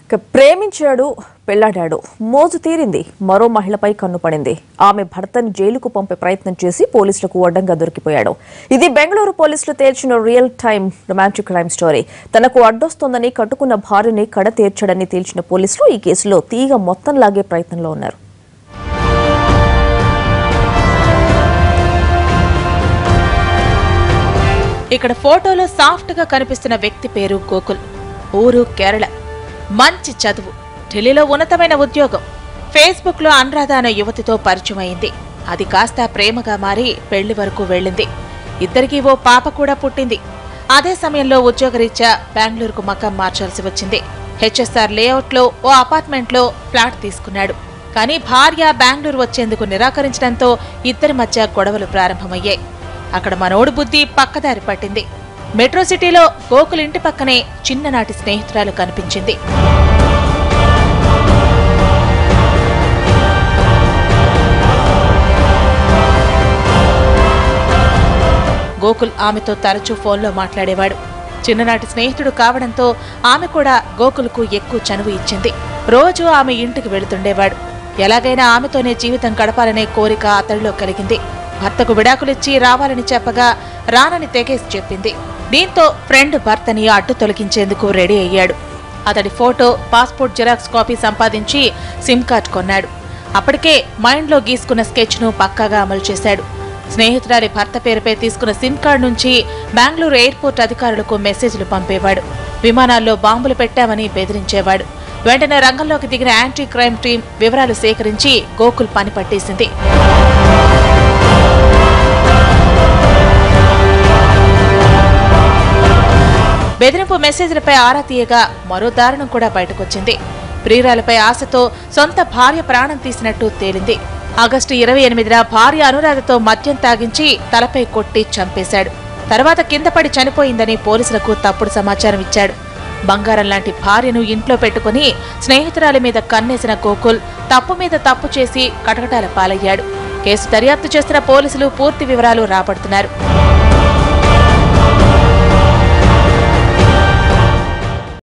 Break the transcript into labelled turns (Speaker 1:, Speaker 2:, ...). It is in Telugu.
Speaker 1: ఇక ప్రేమించాడు పెళ్లాడాడు మోజు తీరింది మరో మహిళపై కన్ను పడింది ఆమె భర్తని జైలుకు పంపే ప్రయత్నం చేసి పోలీసులకు అడ్డంగా దొరికిపోయాడు ఇది బెంగళూరు పోలీసులు తేల్చిన real time romantic crime story తనకు అడ్డొస్తోందని కట్టుకున్న భార్యని కడ తీర్చడని తేల్చిన పోలీసులు ఈ కేసులో తీగ మొత్తం లాగే ప్రయత్నంలో ఉన్నారు
Speaker 2: ఇక్కడ ఫోటోలో సాఫ్ట్ గా కనిపిస్తున్న వ్యక్తి పేరు గోకుల్ ఊరు కేరళ మంచి చదువు ఢిల్లీలో ఉన్నతమైన ఉద్యోగం ఫేస్బుక్ లో అనురాధ అనే యువతితో పరిచయం అయింది అది కాస్త ప్రేమగా మారి పెళ్లి వరకు వెళ్ళింది ఇద్దరికీ ఓ పాప కూడా పుట్టింది అదే సమయంలో ఉద్యోగరీత్యా బెంగళూరుకు మకం మార్చాల్సి వచ్చింది హెచ్ఎస్ఆర్ లేఅవుట్ లో ఓ అపార్ట్మెంట్ లో ఫ్లాట్ తీసుకున్నాడు కానీ భార్య బెంగళూరు వచ్చేందుకు నిరాకరించడంతో ఇద్దరి మధ్య గొడవలు ప్రారంభమయ్యాయి అక్కడ మనోడు బుద్ధి పక్కదారి పట్టింది మెట్రో సిటీలో గోకుల్ ఇంటి పక్కనే చిన్ననాటి స్నేహితురాలు కనిపించింది గోకుల్ ఆమెతో తరచూ ఫోన్లో మాట్లాడేవాడు చిన్ననాటి స్నేహితుడు కావడంతో ఆమె కూడా గోకుల్కు ఎక్కువ చనువు ఇచ్చింది రోజు ఆమె ఇంటికి వెళుతుండేవాడు ఎలాగైనా ఆమెతోనే జీవితం గడపాలనే కోరిక అతడిలో కలిగింది భర్తకు విడాకులిచ్చి రావాలని చెప్పగా రానని తెగేసి చెప్పింది దీంతో ఫ్రెండ్ భర్తని అడ్డు తొలగించేందుకు రెడీ అయ్యాడు అతడి ఫోటో పాస్పోర్ట్ జిరాక్స్ కాపీ సంపాదించి సిమ్ కార్డ్ కొన్నాడు అప్పటికే మైండ్లో గీసుకున్న స్కెచ్ను పక్కాగా అమలు చేశాడు స్నేహితురాలి భర్త పేరుపై తీసుకున్న సిమ్ కార్డ్ నుంచి బెంగళూరు ఎయిర్పోర్ట్ అధికారులకు మెసేజ్లు పంపేవాడు విమానాల్లో బాంబులు పెట్టామని బెదిరించేవాడు వెంటనే రంగంలోకి దిగిన యాంటీ క్రైమ్ టీం వివరాలు సేకరించి గోకుల్ పని పట్టేసింది బెదిరింపు మెసేజ్లపై ఆరా తీయగా మరో దారుణం కూడా బయటకొచ్చింది ప్రియురాలపై ఆశతో సొంత భార్య ప్రాణం తీసినట్టు తేలింది ఆగస్టు ఇరవై ఎనిమిదిన భార్య అనురాధతో మద్యం తాగించి తలపై కొట్టి చంపేశాడు తర్వాత కింద పడి చనిపోయిందని పోలీసులకు తప్పుడు సమాచారం ఇచ్చాడు బంగారం లాంటి భార్యను ఇంట్లో పెట్టుకుని స్నేహితురాలి మీద కన్నేసిన గోకుల్ తప్పు మీద తప్పు చేసి కటకటాల పాలయ్యాడు కేసు దర్యాప్తు చేస్తున్న పోలీసులు పూర్తి వివరాలు రాబడుతున్నారు